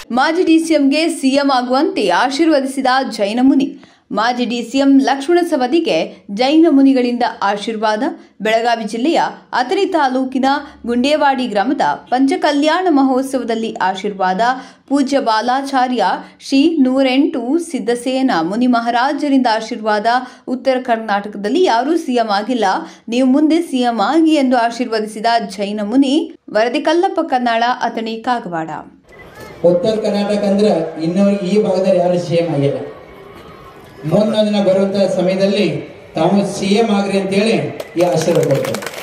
ಮಾಜಿ ಡಿಸಿಎಂಗೆ ಸಿಎಂ ಆಗುವಂತೆ ಆಶೀರ್ವದಿಸಿದ ಜೈನ ಮುನಿ ಮಾಜಿ ಡಿಸಿಎಂ ಲಕ್ಷ್ಮಣ ಸವದಿಗೆ ಜೈನ ಮುನಿಗಳಿಂದ ಆಶೀರ್ವಾದ ಬೆಳಗಾವಿ ಜಿಲ್ಲೆಯ ಅಥಣಿ ತಾಲೂಕಿನ ಗುಂಡೇವಾಡಿ ಗ್ರಾಮದ ಪಂಚಕಲ್ಯಾಣ ಮಹೋತ್ಸವದಲ್ಲಿ ಆಶೀರ್ವಾದ ಪೂಜ್ಯ ಬಾಲಾಚಾರ್ಯ ಶ್ರೀ ನೂರೆಂಟು ಸಿದ್ದಸೇನ ಮುನಿ ಮಹಾರಾಜರಿಂದ ಆಶೀರ್ವಾದ ಉತ್ತರ ಕರ್ನಾಟಕದಲ್ಲಿ ಯಾರೂ ಸಿಎಂ ಆಗಿಲ್ಲ ನೀವು ಮುಂದೆ ಸಿಎಂ ಆಗಿ ಎಂದು ಆಶೀರ್ವದಿಸಿದ ಜೈನ ಮುನಿ ವರದಿ ಕಲ್ಲಪ್ಪ ಕನ್ನಾಳ ಅಥಣಿ ಕಾಗವಾಡ ಉತ್ತರ ಕರ್ನಾಟಕ ಅಂದ್ರೆ ಇನ್ನವರಿಗೆ ಈ ಭಾಗದಲ್ಲಿ ಯಾರು ಸಿ ಎಂ ಆಗಿಲ್ಲ ಮುಂದೊಂದಿನ ಬರುವಂತ ಸಮಯದಲ್ಲಿ ತಾವು ಸಿ ಎಂ ಆಗ್ರಿ ಅಂತೇಳಿ ಈ ಆಶೀರ್ವಾದ ಕೊಡ್ತಾರೆ